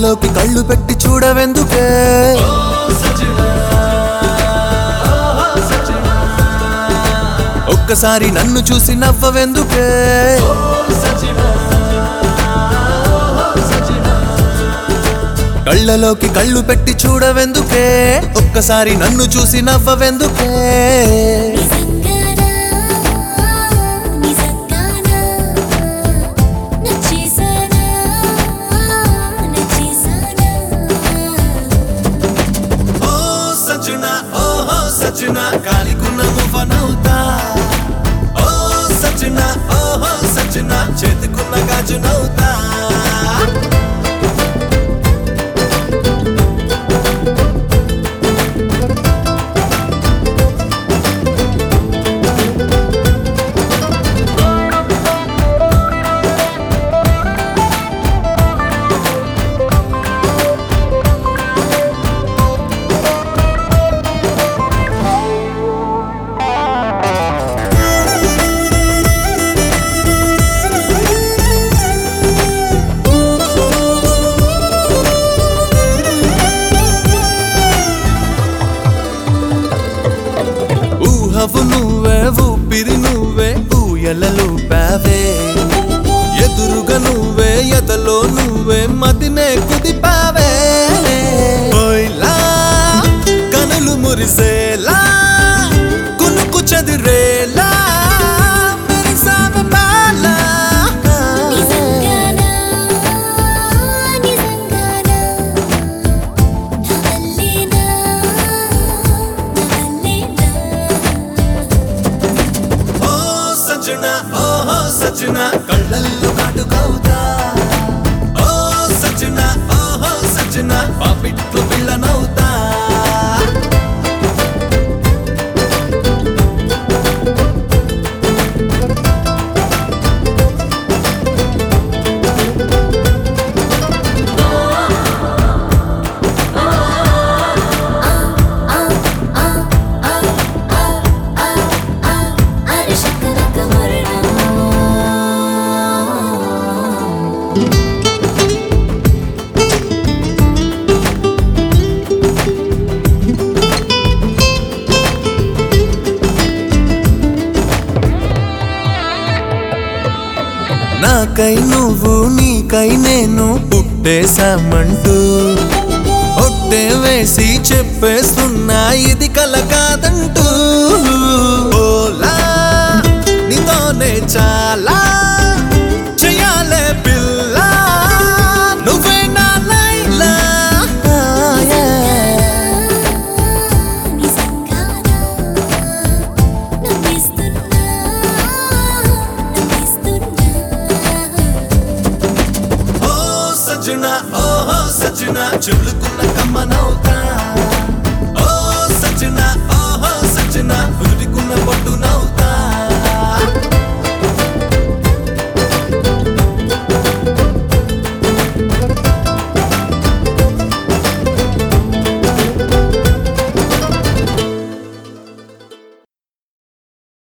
కళ్ళలోకి కళ్ళు పెట్టి చూడవెందుకే ఒక్కసారి నన్ను చూసి నవ్వవెందుకే కళ్ళలోకి కళ్ళు పెట్టి చూడవెందుకే ఒక్కసారి నన్ను చూసి నవ్వవెందుకే నిజంగానా నిజంగానా నచ్చేసానా నచ్చేసానా ఓ సజన ఓహో సజన కాలికున్న మువ్వనవుతా ఓ సజన ఓహో సజన చేతికున్న గాజునవుతా ఊహవు నువ్వే ఊపిరి నువ్వే ఊయలలు పావే ఎదురుగా నువ్వే ఎదలో నువ్వే మదినే కుదిపావే ఓయ్లా కనులు మురిసేలా కునుకు చెదిరేలా మెరిసావే బాలా. నిజంగానా నిజంగానా నవల్లేనా నవల్లేనా ఓ సజన ఓహో సజన కళ్ళల్లో కాటుకవుతా ఓ సజన ఓహో సజన పాపిట్లు పిల్లనవుతా అరశకరక మరణం నాకై నువ్వు నీకై నేను పుట్టేశామంటూ ఒట్టే వేసి చెప్పేస్తున్నా ఇది కల కాదంటూ